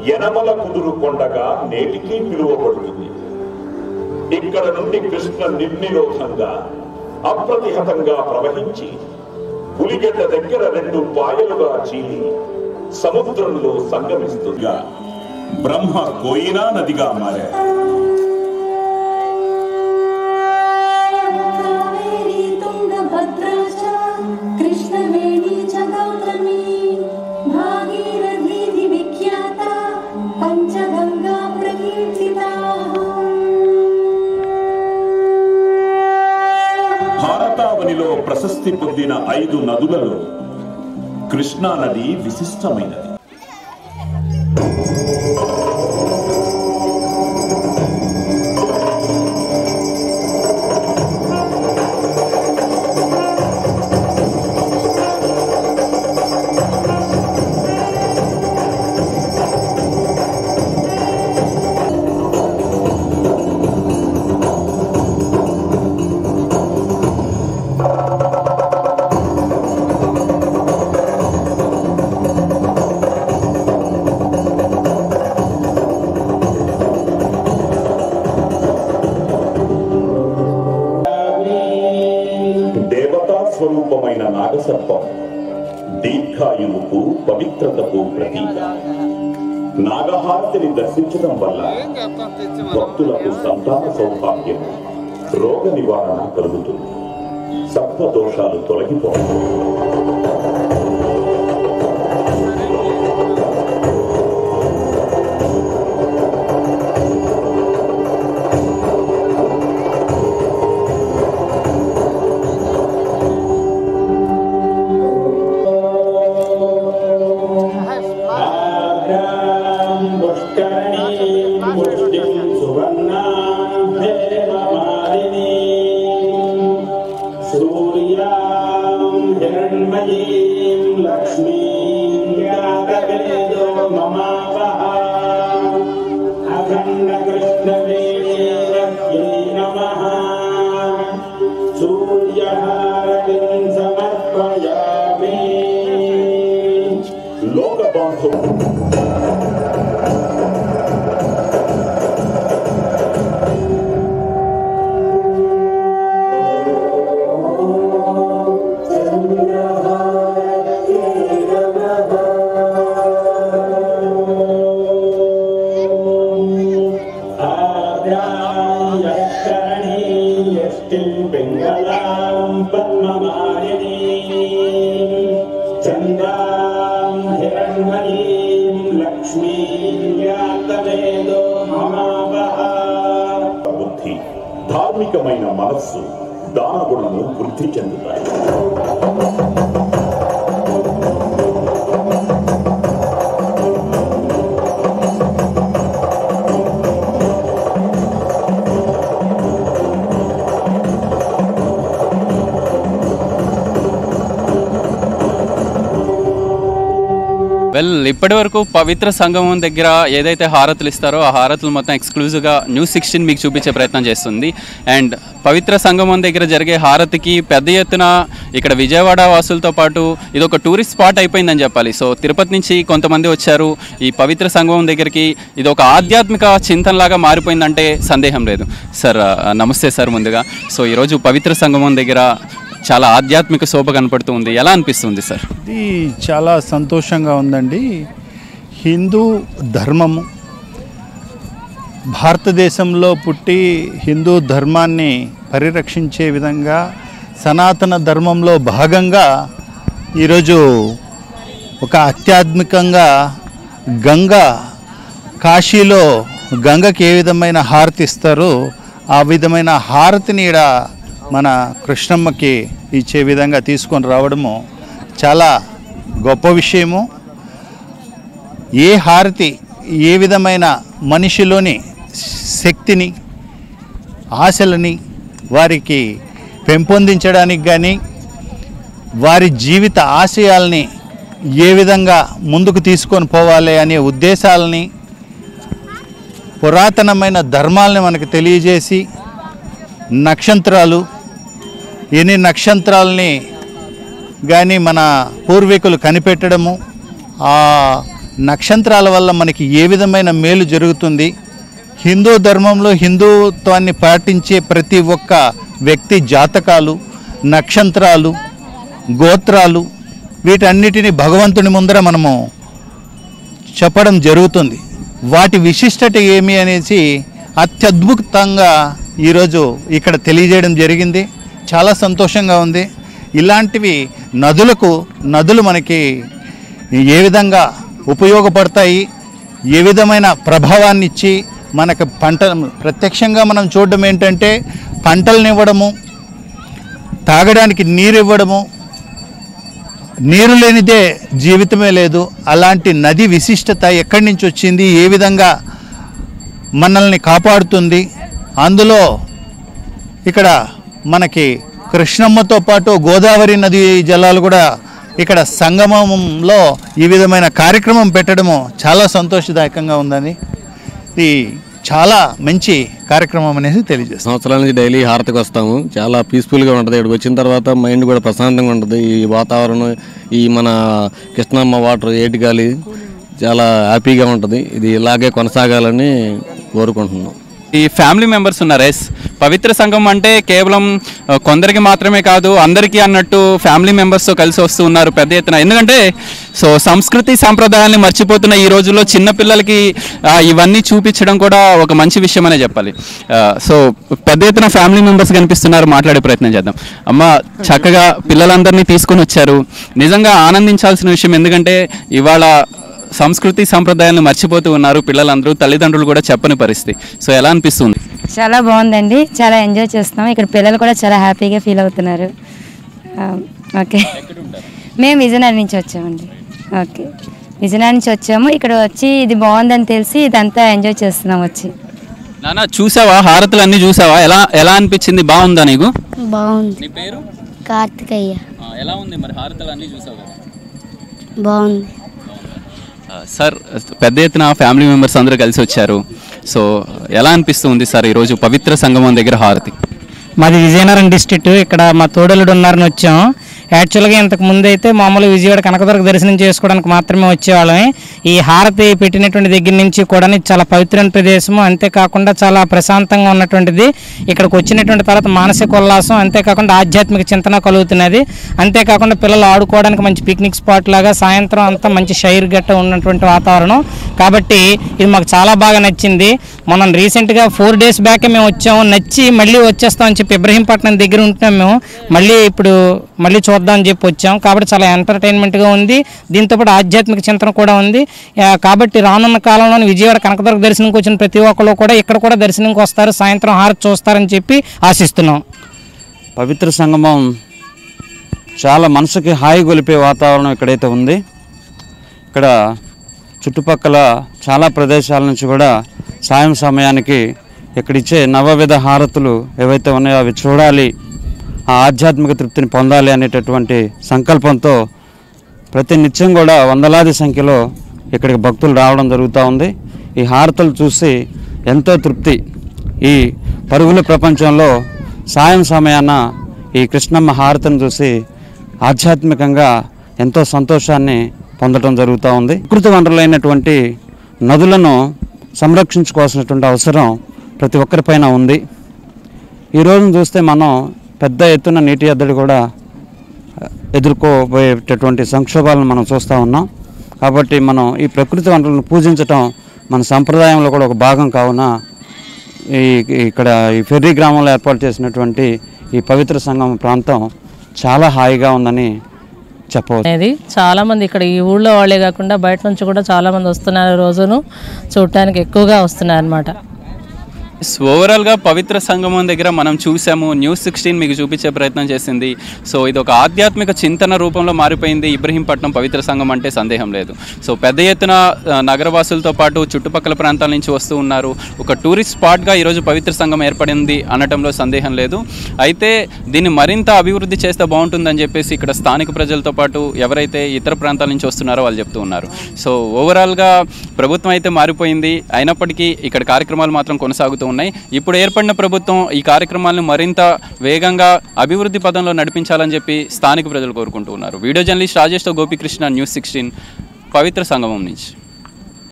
యనమల కుదురు కొండగా నేటికి పిలువబడుతుంది ఇక్కడ నుండి కృష్ణ నిర్నిరోధంగా అప్రతిహతంగా ప్రవహించి పులిగడ్డ దగ్గర రెండు పాయలుగా చీలి సముద్రంలో సంగమిస్తుంది బ్రహ్మ కోయినా నదిగా మారారు కావేరీ తుంగభద్రా చ కృష్ణవేణీ చ గౌతమి భాగీరథీతి విఖ్యాత పంచగంగా ప్రకీర్తితాః భారతావనిలో ప్రశస్తి పొందిన ఐదు నదులలో కృష్ణా నది విశిష్టమైనది దేవతా స్వరూపమైన నాగసర్పం దీర్ఘాయువుకు పవిత్రతకు ప్రతీక నాగహారతిని దర్శించడం వల్ల భక్తులకు సంతాన సౌభాగ్యం రోగ నివారణ కలుగుతుంది సర్ప దోషాలు తొలగిపోతాయి సమర్పయామి లోక బాంధవం ఆద్యాయష్టరణీయష్టిం పింగళాం పద్మమాలినీ చంద్రాం హిరణ్మయీం లక్ష్మీం వ్యాప్తవేదో మమావహ బుద్ధి ధార్మికమైన మనస్సు దానగుణము వృద్ధి చెందుతాయి వెల్ ఇప్పటి వరకు పవిత్ర సంగమం దగ్గర ఏదైతే హారతులు ఇస్తారో ఆ హారతులు మొత్తం ఎక్స్క్లూజివ్గా న్యూస్ సిక్స్టీన్ మీకు చూపించే ప్రయత్నం చేస్తుంది అండ్ పవిత్ర సంగమం దగ్గర జరిగే హారతికి పెద్ద ఎత్తున ఇక్కడ విజయవాడ వాసులతో పాటు ఇది ఒక టూరిస్ట్ స్పాట్ అయిపోయిందని చెప్పాలి సో తిరుపతి నుంచి కొంతమంది వచ్చారు ఈ పవిత్ర సంగమం దగ్గరికి ఇది ఒక ఆధ్యాత్మిక చింతనలాగా మారిపోయిందంటే సందేహం లేదు సార్ ఆ, నమస్తే సార్ ముందుగా సో ఈరోజు పవిత్ర సంగమం దగ్గర చాలా ఆధ్యాత్మిక శోభ కనపడుతూ ఉంది ఎలా అనిపిస్తుంది సార్ ఇది చాలా సంతోషంగా ఉందండి హిందూ ధర్మము భారతదేశంలో పుట్టి హిందూ ధర్మాన్ని పరిరక్షించే విధంగా సనాతన ధర్మంలో భాగంగా ఈరోజు ఒక ఆధ్యాత్మికంగా గంగ కాశీలో గంగకి ఏ విధమైన హారతి ఇస్తారో ఆ విధమైన హారతిని ఈడ మన కృష్ణమ్మకి ఇచ్చే విధంగా తీసుకొని రావడము చాలా గొప్ప విషయము ఏ హారతి ఏ విధమైన మనిషిలోని శక్తిని ఆశలని వారికి పెంపొందించడానికి కానీ వారి జీవిత ఆశయాల్ని ఏ విధంగా ముందుకు తీసుకొని పోవాలి అనే ఉద్దేశాలని పురాతనమైన ధర్మాలని మనకు తెలియజేసి నక్షత్రాలు ఎన్ని నక్షత్రాలని కానీ మన పూర్వీకులు కనిపెట్టడము ఆ నక్షత్రాల వల్ల మనకి ఏ విధమైన మేలు జరుగుతుంది హిందూ ధర్మంలో హిందుత్వాన్ని పాటించే ప్రతి ఒక్క వ్యక్తి జాతకాలు నక్షత్రాలు గోత్రాలు వీటన్నిటిని భగవంతుని ముందర మనము చెప్పడం జరుగుతుంది వాటి విశిష్టత ఏమి అనేసి అత్యద్భుతంగా ఈరోజు ఇక్కడ తెలియజేయడం జరిగింది చాలా సంతోషంగా ఉంది ఇలాంటివి నదులకు నదులు మనకి ఏ విధంగా ఉపయోగపడతాయి ఏ విధమైన ప్రభావాన్ని ఇచ్చి మనకు పంట ప్రత్యక్షంగా మనం చూడడం ఏంటంటే పంటలను ఇవ్వడము తాగడానికి నీరు ఇవ్వడము నీరు లేనిదే జీవితమే లేదు అలాంటి నది విశిష్టత ఎక్కడి నుంచి వచ్చింది ఏ విధంగా మనల్ని కాపాడుతుంది అందులో ఇక్కడ మనకి కృష్ణమ్మతో పాటు గోదావరి నది జలాలు కూడా ఇక్కడ సంగమంలో ఈ విధమైన కార్యక్రమం పెట్టడము చాలా సంతోషదాయకంగా ఉందని ఇది చాలా మంచి కార్యక్రమం అనేది తెలియజేస్తాం సంవత్సరాల నుంచి డైలీ హారతికి వస్తాము చాలా పీస్ఫుల్గా ఉంటుంది ఇక్కడికి వచ్చిన తర్వాత మైండ్ కూడా ప్రశాంతంగా ఉంటుంది ఈ వాతావరణం ఈ మన కృష్ణమ్మ వాటర్ ఏటి గాలి చాలా హ్యాపీగా ఉంటుంది ఇది ఇలాగే కొనసాగాలని కోరుకుంటున్నాం ఈ ఫ్యామిలీ మెంబర్స్ ఉన్నారు ఎస్ పవిత్ర సంఘం అంటే కేవలం ఆ, కొందరికి మాత్రమే కాదు అందరికీ అన్నట్టు ఫ్యామిలీ మెంబర్స్తో కలిసి వస్తూ ఉన్నారు పెద్ద ఎత్తున ఎందుకంటే సో సంస్కృతి సాంప్రదాయాల్ని మర్చిపోతున్న ఈ రోజుల్లో చిన్న పిల్లలకి ఆ, ఇవన్నీ చూపించడం కూడా ఒక మంచి విషయం అనే చెప్పాలి ఆ, సో పెద్ద ఎత్తున ఫ్యామిలీ మెంబర్స్ కనిపిస్తున్నారు మాట్లాడే ప్రయత్నం చేద్దాం అమ్మ చక్కగా పిల్లలందరినీ తీసుకొని వచ్చారు నిజంగా ఆనందించాల్సిన విషయం ఎందుకంటే ఇవాళ సంస్కృతి సాంప్రదాయాలను మర్చిపోతూ ఉన్నారు పిల్లలందరూ తల్లిదండ్రులు కూడా చెప్పని పరిస్థితి సో ఎలా అనిపిస్తుంది చాలా బాగుందండి చాలా ఎంజాయ్ చేస్తున్నాం ఇక్కడ పిల్లలు కూడా చాలా హ్యాపీగా ఫీల్ అవుతున్నారు ఆ, ఓకే మేము విజయనగరం నుంచి వచ్చామండి ఓకే విజయనగరం నుంచి వచ్చాము ఇక్కడ వచ్చి ఇది బాగుందని తెలిసి ఇదంతా ఎంజాయ్ చేస్తున్నాం వచ్చి నాన్న చూసావా హారతులు అన్ని చూసావా ఎలా ఎలా అనిపించింది బాగుందా నీకు బాగుంది నీ పేరు కార్తికయ్య ఎలా ఉంది మరి హారతులు అన్ని చూసావు కదా బాగుంది సార్ పెద్ద ఎత్తున ఫ్యామిలీ మెంబర్స్ అందరూ కలిసి వచ్చారు సో ఎలా అనిపిస్తుంది సార్ ఈరోజు పవిత్ర సంగమం దగ్గర హారతి మాది విజయనగరం డిస్ట్రిక్ట్ ఇక్కడ మా తోడలుడు ఉన్నారని వచ్చాం యాక్చువల్గా ఇంతకు ముందు అయితే మామూలు విజయవాడ కనకదుర్గ దర్శనం చేసుకోవడానికి మాత్రమే వచ్చేవాళ్ళమే ఈ హారతి పెట్టినటువంటి దగ్గర నుంచి కూడా ఇది చాలా పవిత్రమైన ప్రదేశము అంతేకాకుండా చాలా ప్రశాంతంగా ఉన్నటువంటిది ఇక్కడికి వచ్చినటువంటి తర్వాత మానసిక ఉల్లాసం అంతేకాకుండా ఆధ్యాత్మిక చింతన కలుగుతున్నది అంతేకాకుండా పిల్లలు ఆడుకోవడానికి మంచి పిక్నిక్ స్పాట్ లాగా సాయంత్రం అంతా మంచి షైర్ గట్ట ఉన్నటువంటి వాతావరణం కాబట్టి ఇది మాకు చాలా బాగా నచ్చింది మనం రీసెంట్గా ఫోర్ డేస్ బ్యాకే మేము వచ్చాము నచ్చి మళ్ళీ వచ్చేస్తామని చెప్పి ఇబ్రహీంపట్నం దగ్గర ఉంటున్నాం మేము మళ్ళీ ఇప్పుడు మళ్ళీ చూద్దాం అని చెప్పి వచ్చాం కాబట్టి చాలా ఎంటర్టైన్మెంట్గా ఉంది దీంతో పాటు ఆధ్యాత్మిక చింతన కూడా ఉంది ఆ, కాబట్టి రానున్న కాలంలో విజయవాడ కనకదుర్గ దర్శనంకి వచ్చిన ప్రతి ఒక్కరు కూడా ఇక్కడ కూడా దర్శనంకి వస్తారు సాయంత్రం హారతి చూస్తారని చెప్పి ఆశిస్తున్నాం పవిత్ర సంగమం చాలా మనసుకి హాయి గొలిపే వాతావరణం ఇక్కడైతే ఉంది ఇక్కడ చుట్టుపక్కల చాలా ప్రదేశాల నుంచి కూడా సాయం సమయానికి ఇక్కడిచ్చే నవవిధ హారతులు ఏవైతే ఉన్నాయో అవి చూడాలి ఆ ఆధ్యాత్మిక తృప్తిని పొందాలి అనేటటువంటి సంకల్పంతో ప్రతి నిత్యం కూడా వందలాది సంఖ్యలో ఇక్కడికి భక్తులు రావడం జరుగుతూ ఉంది ఈ హారతులు చూసి ఎంతో తృప్తి ఈ పరుగుల ప్రపంచంలో సాయం సమయాన ఈ కృష్ణమ్మ హారతిని చూసి ఆధ్యాత్మికంగా ఎంతో సంతోషాన్ని పొందడం జరుగుతూ ఉంది ప్రకృతి వనరులైనటువంటి నదులను సంరక్షించుకోవాల్సినటువంటి అవసరం ప్రతి ఒక్కరిపైన ఉంది ఈ రోజును చూస్తే మనం పెద్ద ఎత్తున నీటి ఎద్దడి కూడా ఎదుర్కోబోయేటటువంటి సంక్షోభాలను మనం చూస్తూ ఉన్నాం కాబట్టి మనం ఈ ప్రకృతి వనరులను పూజించటం మన సంప్రదాయంలో కూడా ఒక భాగం కావున ఈ ఇక్కడ ఈ ఫెర్రీ గ్రామంలో ఏర్పాటు చేసినటువంటి ఈ పవిత్ర సంగమ ప్రాంతం చాలా హాయిగా ఉందని చెప్పవచ్చు అనేది చాలా మంది ఇక్కడ ఈ ఊళ్ళో వాళ్ళే కాకుండా బయట నుంచి కూడా చాలా మంది వస్తున్నారు ఈ రోజును చూడటానికి ఎక్కువగా వస్తున్నారు అనమాట ఓవరాల్గా పవిత్ర సంగమం దగ్గర మనం చూసాము న్యూస్ సిక్స్టీన్ మీకు చూపించే ప్రయత్నం చేసింది సో ఇది ఒక ఆధ్యాత్మిక చింతన రూపంలో మారిపోయింది ఇబ్రహీంపట్నం పవిత్ర సంఘం అంటే సందేహం లేదు సో పెద్ద ఎత్తున ఆ, నగరవాసులతో పాటు చుట్టుపక్కల ప్రాంతాల నుంచి వస్తూ ఉన్నారు ఒక టూరిస్ట్ స్పాట్గా ఈరోజు పవిత్ర సంఘం ఏర్పడింది అనటంలో సందేహం లేదు అయితే దీన్ని మరింత అభివృద్ధి చేస్తే బాగుంటుందని చెప్పేసి ఇక్కడ స్థానిక ప్రజలతో పాటు ఎవరైతే ఇతర ప్రాంతాల నుంచి వస్తున్నారో వాళ్ళు చెప్తూ ఉన్నారు సో ఓవరాల్గా ప్రభుత్వం అయితే మారిపోయింది అయినప్పటికీ ఇక్కడ కార్యక్రమాలు మాత్రం కొనసాగుతూ ఉన్నాయి ఇప్పుడు ఏర్పడిన ప్రభుత్వం ఈ కార్యక్రమాలను మరింత వేగంగా అభివృద్ధి పదంలో నడిపించాలని చెప్పి స్థానిక ప్రజలు కోరుకుంటూ ఉన్నారు వీడియో జర్నలిస్ట్ రాజేష్తో గోపికృష్ణ న్యూస్ సిక్స్టీన్ పవిత్ర సంగమం నుంచి